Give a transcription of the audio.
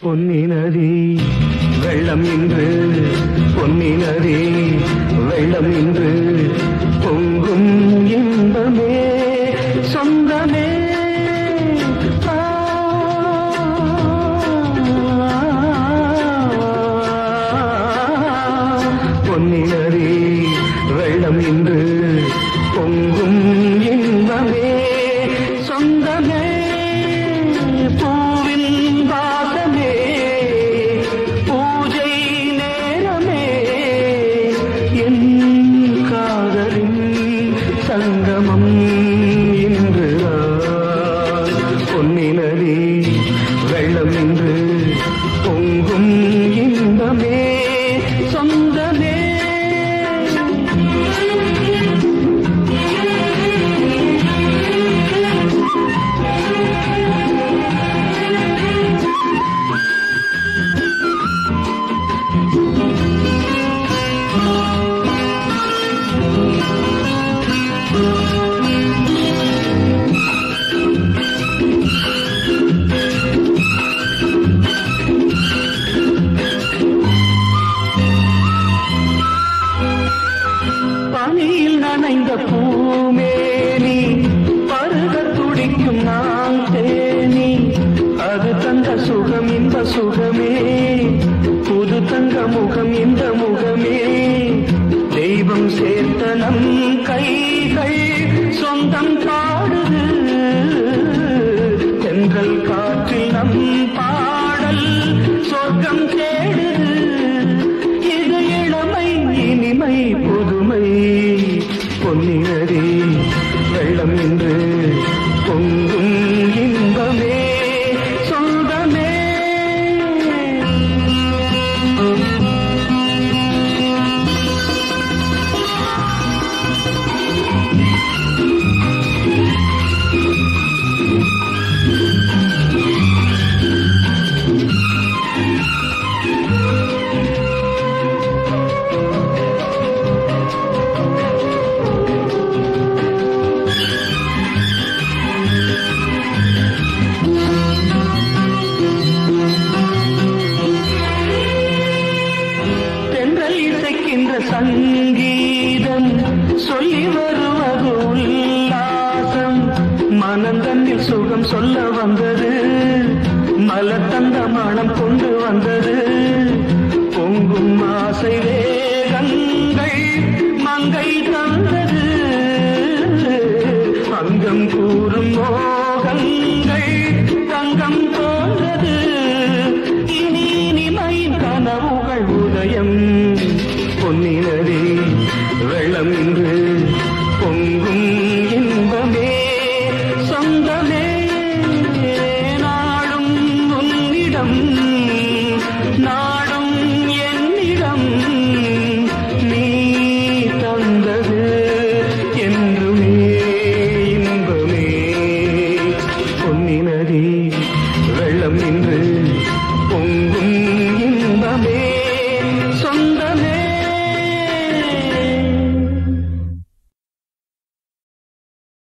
பொன்னி நதி வெள்ளம் இன்று பொன்னி நதி வெள்ளம் இன்று பொங்கும் இன்பமே சொந்தமே ஆ, பொன்னி நதி வெள்ளம் இன்று பொங்கும் இன்பமே சொந்தமே பூவின் வாசமே பூஜை நேரமே என் காதலின் சங்கமம் இன்று பொன்னி நதி வெள்ளம் இன்று பொங்கும் இன்பமே சொந்தமே பனியில் நனைந்த பூமேனி பருக துடிக்கும் நான் தேனி அது தந்த சுகம் இந்த சுகமே புது தங்க முகம் இந்த முகமே தெய்வம் சேர்த்த நம் கைகள் சொந்தம் பாடுது தென்றல் காற்றில் நம் பாடல் சொர்க்கம் தேடுது இது இளமை இனிமை புதுமை பொன்னினரி வெள்ளம் என்று பொங்கும் இன்பமே சொந்தமே தென்றல் இசைக்கின்ற சங்கீதம் சொல்லி வருவது உல்லாசம் மனம் தன்னில் சுகம் சொல்ல வந்தது மலர் தந்த மனம் கொண்டு